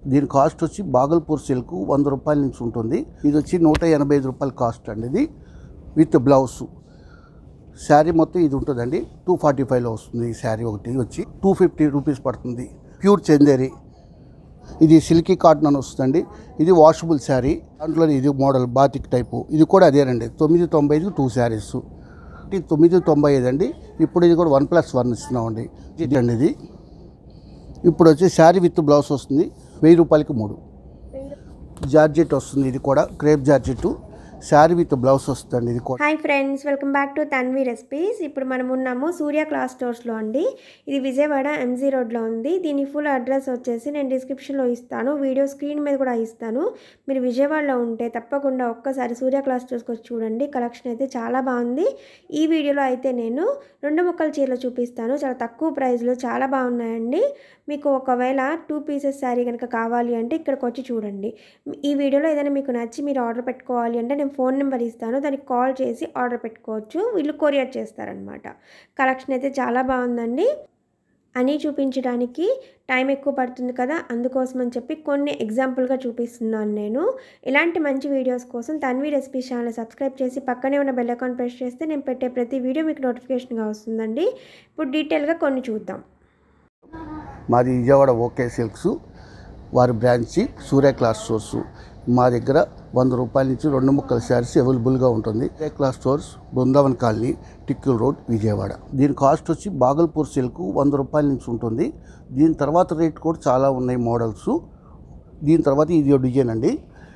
దీని కాస్ట్ వచ్చి బాగల్పూర్ సిల్క్ వంద రూపాయల నుంచి ఉంటుంది ఇది వచ్చి నూట ఎనభై ఐదు రూపాయల కాస్ట్ అండి ఇది విత్ బ్లౌజ్ శారీ మొత్తం ఇది ఉంటుందండి టూ ఫార్టీ ఫైవ్లో వస్తుంది ఈ శారీ ఒకటి వచ్చి టూ ఫిఫ్టీ రూపీస్ పడుతుంది ప్యూర్ చందేరి ఇది సిల్కీ కాటన్ అని వస్తుందండి ఇది వాషబుల్ శారీ దాంట్లో ఇది మోడల్ బాతిక్ టైపు ఇది కూడా అదేనండి తొమ్మిది తొంభై ఐదుకి టూ శారీస్ ఇది తొమ్మిది తొంభై ఐదు అండి ఇప్పుడు ఇది కూడా వన్ ప్లస్ వన్ ఇస్తున్నామండి ఇది అండి ఇది ఇప్పుడు వచ్చి శారీ విత్ బ్లౌజ్ వస్తుంది వెయ్యి రూపాయలకి మూడు జార్జెట్ వస్తుంది ఇది కూడా crepe georgette sari with blouse వస్తుందండి ఇది కూడా hi friends welcome back to Tanvi recipes ఇప్పుడు మనం ఉన్నాము సూర్య క్లాస్ స్టోర్స్లో అండి ఇది విజయవాడ ఎంజీ రోడ్లో ఉంది దీని ఫుల్ అడ్రస్ వచ్చేసి నేను డిస్క్రిప్షన్లో ఇస్తాను వీడియో స్క్రీన్ మీద కూడా ఇస్తాను మీరు విజయవాడలో ఉంటే తప్పకుండా ఒక్కసారి సూర్య క్లాస్ స్టోర్స్కి వచ్చి చూడండి కలెక్షన్ అయితే చాలా బాగుంది ఈ వీడియోలో అయితే నేను రెండు ముక్కల చీరలు చూపిస్తాను చాలా తక్కువ ప్రైస్లో చాలా బాగున్నాయండి మీకు ఒకవేళ టూ పీసెస్ శారీ కనుక కావాలి అంటే ఇక్కడికి వచ్చి చూడండి ఈ వీడియోలో ఏదైనా మీకు నచ్చి మీరు ఆర్డర్ పెట్టుకోవాలి అంటే నేను ఫోన్ నెంబర్ ఇస్తాను దానికి కాల్ చేసి ఆర్డర్ పెట్టుకోవచ్చు వీళ్ళు కొరియర్ చేస్తారనమాట కలెక్షన్ అయితే చాలా బాగుందండి అని చూపించడానికి టైం ఎక్కువ పడుతుంది కదా అందుకోసం అని చెప్పి కొన్ని ఎగ్జాంపుల్గా చూపిస్తున్నాను నేను ఇలాంటి మంచి వీడియోస్ కోసం తన్వి రెసిపీ ఛానల్ సబ్స్క్రైబ్ చేసి పక్కనే ఉన్న బెల్ అకౌంట్ ప్రెస్ చేస్తే నేను పెట్టే ప్రతి వీడియో మీకు నోటిఫికేషన్గా వస్తుందండి ఇప్పుడు డీటెయిల్గా కొన్ని చూద్దాం మాది విజయవాడ ఓకే సిల్క్స్ వారి బ్రాంచి సూర్య క్లాస్ స్టోర్స్ మా దగ్గర వంద రూపాయల నుంచి రెండు ముక్కల శారీస్ అవైలబుల్గా ఉంటుంది Surya class stores Brindavan colony Tikkle road Vijayawada దీని కాస్ట్ వచ్చి బాగల్పూర్ సిల్క్ వంద రూపాయల నుంచి ఉంటుంది దీని తర్వాత రేట్ కూడా చాలా ఉన్నాయి మోడల్స్ దీని తర్వాత ఇది డిజైన్ అండి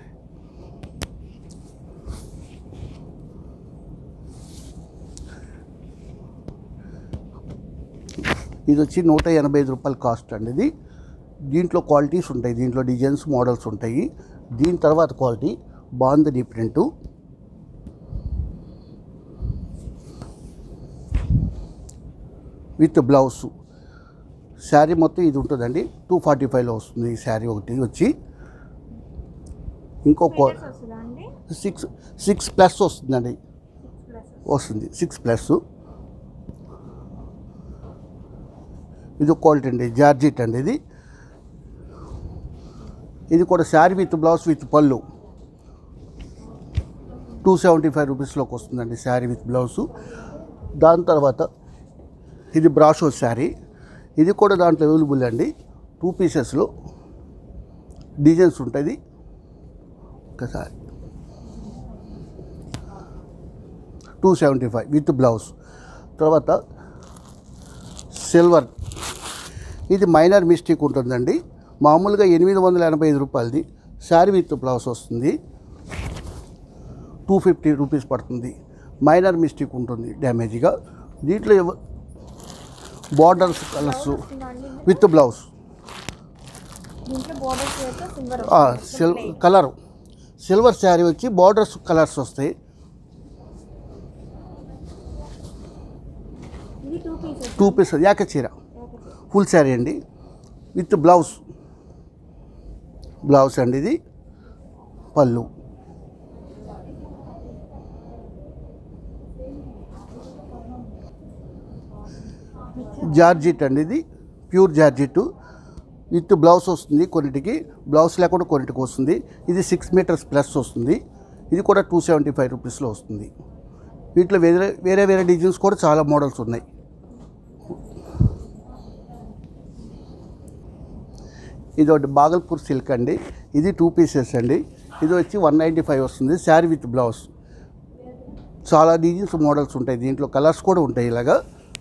ఇది వచ్చి నూట ఎనభై ఐదు రూపాయల కాస్ట్ అండి ఇది దీంట్లో క్వాలిటీస్ ఉంటాయి దీంట్లో డిజైన్స్ మోడల్స్ ఉంటాయి దీని తర్వాత quality bandhani print with blouse sari మొత్తం ఇది ఉంటుందండి టూ ఫార్టీ ఫైవ్లో వస్తుంది ఈ శారీ ఒకటి వచ్చి ఇంకో సిక్స్ సిక్స్ ప్లస్ వస్తుందండి వస్తుంది సిక్స్ ప్లస్ ఇది క్వాలిటీ అండి జార్జిట్ అండి ఇది ఇది కూడా శారీ విత్ బ్లౌజ్ విత్ పళ్ళు టూ సెవెంటీ ఫైవ్ రూపీస్లోకి వస్తుందండి శారీ విత్ బ్లౌజ్ దాని తర్వాత ఇది బ్రాషో శారీ ఇది కూడా దాంట్లో అవైలబుల్ అండి టూ పీసెస్లో డిజైన్స్ ఉంటుంది ఒకసారి two seventy five with blouse తర్వాత సిల్వర్ ఇది మైనర్ మిస్టేక్ ఉంటుందండి మామూలుగా ఎనిమిది వందల ఎనభై ఐదు రూపాయలది శారీ విత్ బ్లౌజ్ వస్తుంది టూ ఫిఫ్టీ రూపీస్ పడుతుంది మైనర్ మిస్టేక్ ఉంటుంది డ్యామేజ్గా దీంట్లో బార్డర్స్ కలర్స్ విత్ బ్లౌజ్ దీంట్లో బోర్డర్స్ సిల్ కలర్ సిల్వర్ శారీ వచ్చి బార్డర్స్ కలర్స్ వస్తాయి ఇది టూ పీసెస్ టూ పీస్ యాక చీర ఫుల్ శారీ అండి విత్ బ్లౌజ్ బ్లౌజ్ అండి ఇది పళ్ళు జార్జిట్ అండి ఇది ప్యూర్ జార్జిట్ విత్ బ్లౌజ్ వస్తుంది కొన్నిటికి బ్లౌజ్ లేకుండా కొన్నిటికి వస్తుంది ఇది సిక్స్ మీటర్స్ ప్లస్ వస్తుంది ఇది కూడా టూ సెవెంటీ ఫైవ్ రూపీస్లో వస్తుంది వీటిలో వేరే వేరే వేరే డిజైన్స్ కూడా చాలా మోడల్స్ ఉన్నాయి ఇది ఒకటి బాగల్పూర్ సిల్క్ అండి ఇది టూ పీసెస్ అండి ఇది వచ్చి వన్ నైంటీ ఫైవ్ వస్తుంది శారీ విత్ బ్లౌజ్ చాలా డిజైన్స్ మోడల్స్ ఉంటాయి దీంట్లో కలర్స్ కూడా ఉంటాయి ఇలాగా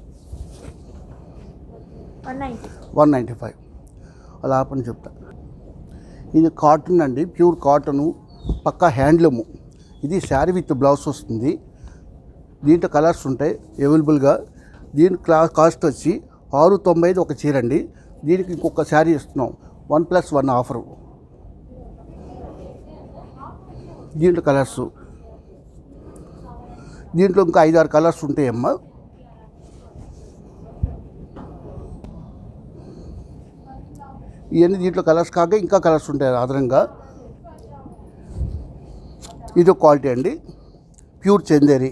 one ninety one ninety five అలా ఆపని చెప్తా ఇది కాటన్ అండి ప్యూర్ కాటను పక్కా హ్యాండ్లూము ఇది శారీ విత్ బ్లౌజ్ వస్తుంది దీంట్లో కలర్స్ ఉంటాయి అవైలబుల్గా దీని క్లా కాస్ట్ వచ్చి ఆరు తొంభై ఐదు ఒక చీర అండి దీనికి ఇంకొక శారీ ఇస్తున్నాం వన్ ప్లస్ వన్ ఆఫరు దీంట్లో కలర్స్ దీంట్లో ఇంకా ఐదారు కలర్స్ ఉంటాయమ్మా ఇవన్నీ దీంట్లో కలర్స్ కాక ఇంకా కలర్స్ ఉంటాయి అదనంగా ఇది ఒక క్వాలిటీ అండి ప్యూర్ చందేరి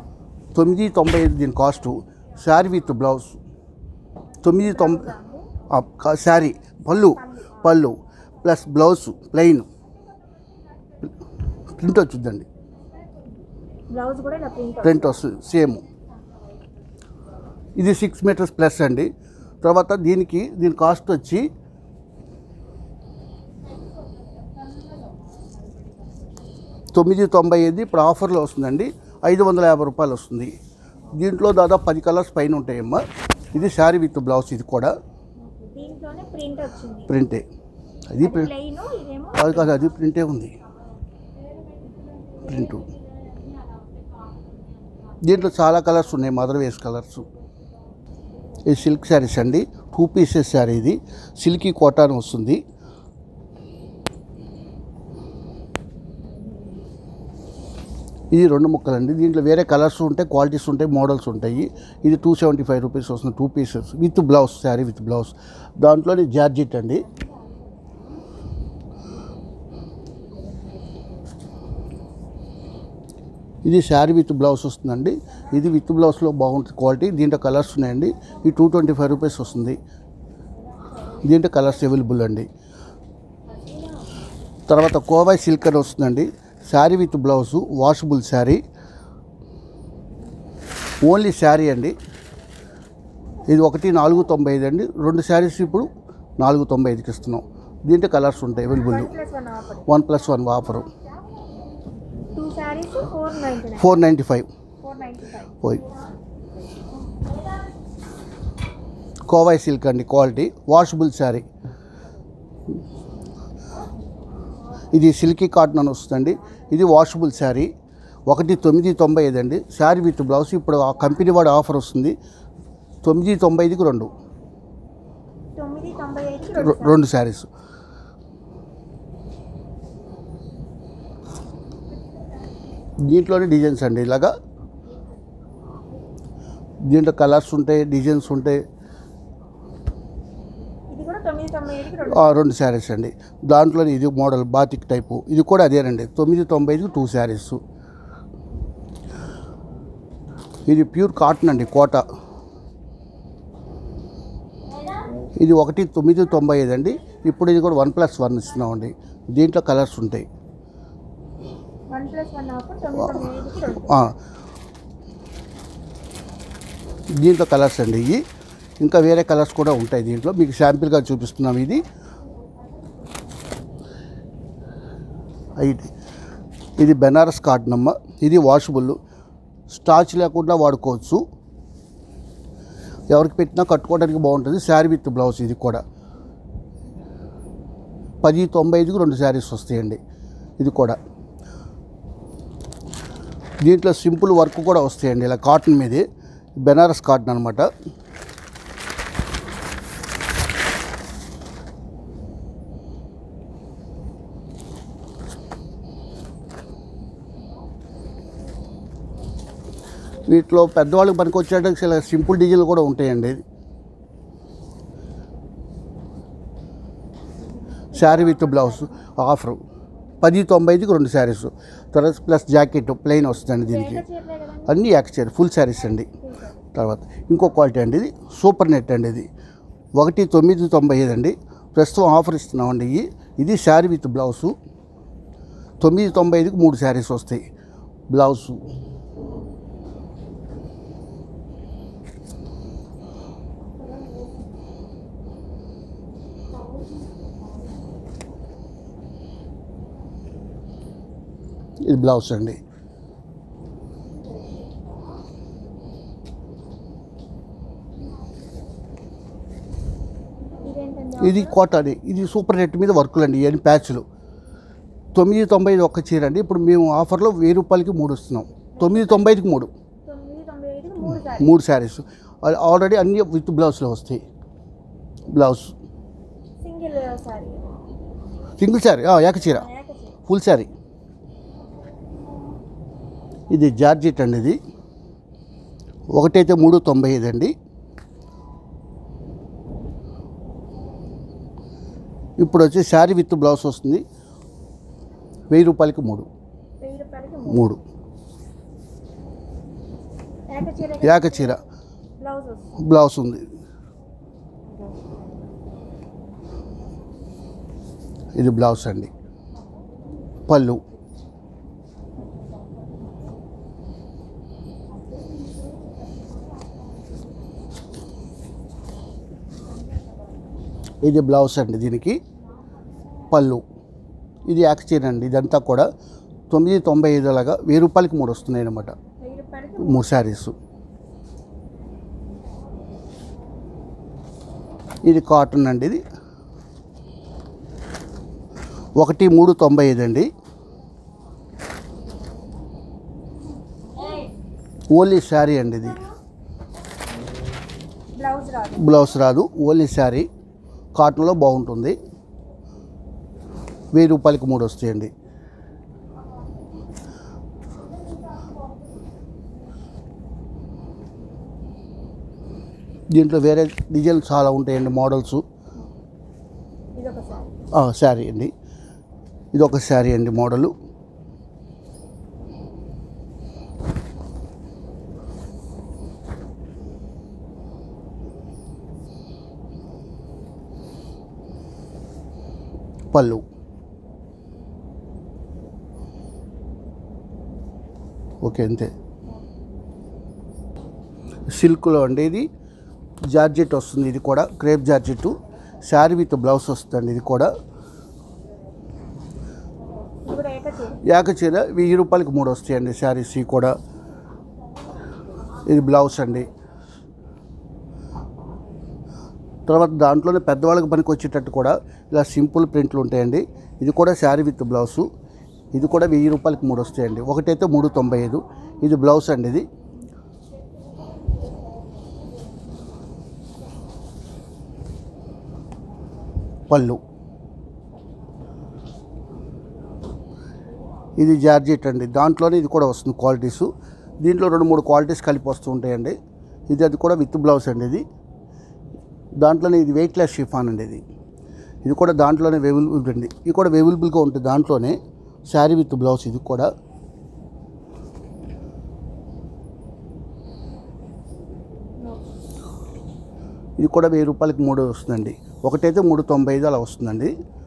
తొమ్మిది తొంభై ఐదు దీని కాస్టు శారీ విత్ బ్లౌజ్ తొమ్మిది తొంభై ఆ, క- శారీ పళ్ళు పళ్ళు ప్లస్ బ్లౌజ్ ప్లెయిన్ ప్రింట్ వచ్చిందండి బ్లౌజ్ కూడా ఇలా ప్రింట్ ప్రింట్ వస్తుంది సేమ్ ఇది సిక్స్ మీటర్స్ ప్లస్ అండి తర్వాత దీనికి దీని కాస్ట్ వచ్చి తొమ్మిది తొంభై ఐదు ఇప్పుడు ఆఫర్లో వస్తుందండి ఐదు వందల యాభై రూపాయలు వస్తుంది దీంట్లో దాదాపు పది కలర్స్ పైన ఉంటాయమ్మా ఇది శారీ విత్ బ్లౌజ్ ఇది కూడా దీంట్లోనే ప్రింట్ వచ్చింది ప్రింటే అది ప్రింట్ ప్లెయిన్ ఇదేమో కాదు కాదు అది ప్రింటే ఉంది ప్రింట్ దీంట్లో చాలా కలర్స్ ఉన్నాయి మదర్ వేస్ కలర్స్ ఇది సిల్క్ శారీస్ అండి టూ పీసెస్ శారీ ఇది సిల్కీ కోటాన్ వస్తుంది ఇది రెండు ముక్కలండి దీంట్లో వేరే కలర్స్ ఉంటాయి క్వాలిటీస్ ఉంటాయి మోడల్స్ ఉంటాయి ఇది టూ సెవెంటీ ఫైవ్ రూపీస్ వస్తుంది two pieces with blouse sari with blouse దాంట్లోనే జార్జిట్ అండి ఇది శారీ విత్ బ్లౌజ్ వస్తుందండి ఇది విత్ బ్లౌజ్లో బాగుంటుంది క్వాలిటీ దీంట్లో కలర్స్ ఉన్నాయండి ఈ టూ ట్వంటీ ఫైవ్ రూపీస్ వస్తుంది దీంట్లో కలర్స్ అవైలబుల్ అండి తర్వాత కోవై సిల్క్ అని వస్తుందండి sari with blouse washable sari only sari అండి ఇది ఒకటి నాలుగు తొంభై ఐదు అండి రెండు శారీస్ ఇప్పుడు నాలుగు తొంభై ఐదుకి ఇస్తున్నాం దీంట్లో కలర్స్ ఉంటాయి available plus one offer one plus one offer two saris four ninety nine four ninety five four ninety five పోయి కోవై సిల్క్ అండి క్వాలిటీ వాషబుల్ శారీ ఇది సిల్కీ కాటన్ అని వస్తుందండి ఇది వాషబుల్ శారీ ఒకటి తొమ్మిది తొంభై ఐదు అండి శారీ విత్ బ్లౌజ్ ఇప్పుడు ఆ కంపెనీ వాడి ఆఫర్ వస్తుంది తొమ్మిది తొంభై ఐదుకి రెండు తొమ్మిది తొంభై ఐదుకి రె- రెండు శారీస్ దీంట్లోనే డిజైన్స్ అండి ఇలాగా దీంట్లో కలర్స్ ఉంటాయి డిజైన్స్ ఉంటాయి ఇది కూడా తొమ్మిది తొంభై ఐదుకి రెండు ఆ, రెండు శారీస్ అండి దాంట్లో ఇది మోడల్ బాతిక్ టైపు ఇది కూడా అదేనండి తొమ్మిది తొంభై ఐదుకి టూ శారీస్ ఇది ప్యూర్ కాటన్ అండి కోట ఇది ఒకటి తొమ్మిది తొంభై ఐదు అండి ఇప్పుడు ఇది కూడా వన్ ప్లస్ వన్ ఇస్తున్నామండి దీంట్లో కలర్స్ ఉంటాయి వన్ ప్లస్ వన్ ఆఫర్ తొమ్మిది తొంభై ఐదుకి రెండు ఆ. దీంట్లో కలర్స్ అండి ఇవి ఇంకా వేరే కలర్స్ కూడా ఉంటాయి దీంట్లో మీకు శాంపిల్గా చూపిస్తున్నాం ఇది ఇది ఇది బెనారస్ కాటన్ అమ్మ ఇది వాషబుల్ స్టాచ్ లేకుండా వాడుకోవచ్చు ఎవరికి పెట్టినా కట్టుకోవడానికి బాగుంటుంది శారీ విత్ బ్లౌజ్ ఇది కూడా పది తొంభై ఐదుకు రెండు శారీస్ వస్తాయండి ఇది కూడా దీంట్లో సింపుల్ వర్క్ కూడా వస్తాయండి ఇలా కాటన్ మీది బెనారస్ కాటన్ అనమాట వీటిలో పెద్దవాళ్ళకి పనికి వచ్చేటప్పుడు చాలా సింపుల్ డిజైన్లు కూడా ఉంటాయండి శారీ విత్ బ్లౌజ్ ఆఫర్ పది తొంభై ఐదుకి రెండు శారీస్ తర్వాత ప్లస్ జాకెట్ ప్లెయిన్ వస్తుందండి దీనికి చీరలే కదండి అన్నీ యాక్చర్ ఫుల్ శారీస్ అండి తర్వాత ఇంకో క్వాలిటీ అండి ఇది సూపర్ నెట్ అండి ఇది ఒకటి తొమ్మిది తొంభై ఐదు అండి ప్రస్తుతం ఆఫర్ ఇస్తున్నామండి ఇవి ఇది శారీ విత్ బ్లౌజు తొమ్మిది తొంభై ఐదుకి మూడు శారీస్ వస్తాయి బ్లౌజు ఇది బ్లౌజ్ అండి ఇదేంటండి ఇది కోటాని ఇది సూపర్ నెట్ మీద వర్కులు అండి ఇవన్నీ ప్యాచ్లు తొమ్మిది తొంభై ఐదు ఒక్క చీర అండి ఇప్పుడు మేము ఆఫర్లో వెయ్యి రూపాయలకి మూడు ఇస్తున్నాం తొమ్మిది తొంభై ఐదుకి మూడు తొమ్మిది తొంభై ఐదుకి మూడు శారీ మూడు శారీస్ ఆల్రెడీ అన్ని విత్ బ్లౌజ్లో వస్తాయి blouse single sari single sari ఏక చీర ఏక చీర ఫుల్ శారీ ఇది జార్జెట్ అండి ఇది ఒకటైతే మూడు తొంభై ఐదు అండి ఇప్పుడు వచ్చి శారీ విత్ బ్లౌజ్ వస్తుంది వెయ్యి రూపాయలకి మూడు వెయ్యి రూపాయలకి మూడు మూడు ఏక చీర ఏక చీర బ్లౌజ్ వస్తుంది బ్లౌజ్ ఉంది ఇది బ్లౌజ్ అండి పళ్ళు ఇది బ్లౌజ్ అండి దీనికి పళ్ళు ఇది యాక్చీన్ అండి ఇదంతా కూడా తొమ్మిది తొంభై ఐదు అలాగా వెయ్యి రూపాయలకి మూడు వస్తున్నాయి అనమాట వెయ్యి రూపాయలకి మూడు శారీస్ ఇది కాటన్ అండి ఇది ఒకటి మూడు తొంభై ఐదు అండి ఓన్లీ శారీ అండి ఇది బ్లౌజ్ రాదు బ్లౌజ్ రాదు ఓన్లీ శారీ కాటన్లో బాగుంటుంది వెయ్యి రూపాయలకి మూడు వస్తాయండి దీంట్లో వేరే డిజైన్ చాలా ఉంటాయండి మోడల్స్ ఇది ఒక సారీ శారీ అండి ఇది ఒక శారీ అండి మోడలు పళ్ళు ఓకే అంతే సిల్క్లో అండి ఇది జార్జెట్ వస్తుంది ఇది కూడా crepe georgette sari with blouse వస్తుంది ఇది కూడా ఇది కూడా ఏకచీర యాక చీర వెయ్యి రూపాయలకి మూడు వస్తాయండి శారీస్ ఇవి కూడా ఇది బ్లౌజ్ అండి తర్వాత దాంట్లోనే పెద్దవాళ్ళకి పనికి వచ్చేటట్టు కూడా ఇలా సింపుల్ ప్రింట్లు ఉంటాయండి ఇది కూడా శారీ విత్ బ్లౌజు ఇది కూడా వెయ్యి రూపాయలకి మూడు వస్తాయండి ఒకటైతే మూడు తొంభై ఐదు ఇది బ్లౌజ్ అండి ఇది పళ్ళు ఇది జార్జెట్ అండి దాంట్లోనే ఇది కూడా వస్తుంది క్వాలిటీస్ దీంట్లో రెండు మూడు క్వాలిటీస్ కలిపి వస్తూ ఉంటాయండి ఇది అది కూడా విత్ బ్లౌజ్ అండి ఇది దాంట్లోనే ఇది వెయిట్ లెస్ షిఫాన్ అండి ఇది ఇది కూడా దాంట్లోనే అవైలబుల్ అండి ఇది కూడా అవైలబుల్గా ఉంటుంది దాంట్లోనే శారీ విత్ బ్లౌజ్ ఇది కూడా ఇది కూడా వెయ్యి రూపాయలకి మూడు వస్తుందండి ఒకటైతే మూడు తొంభై ఐదు అలా వస్తుందండి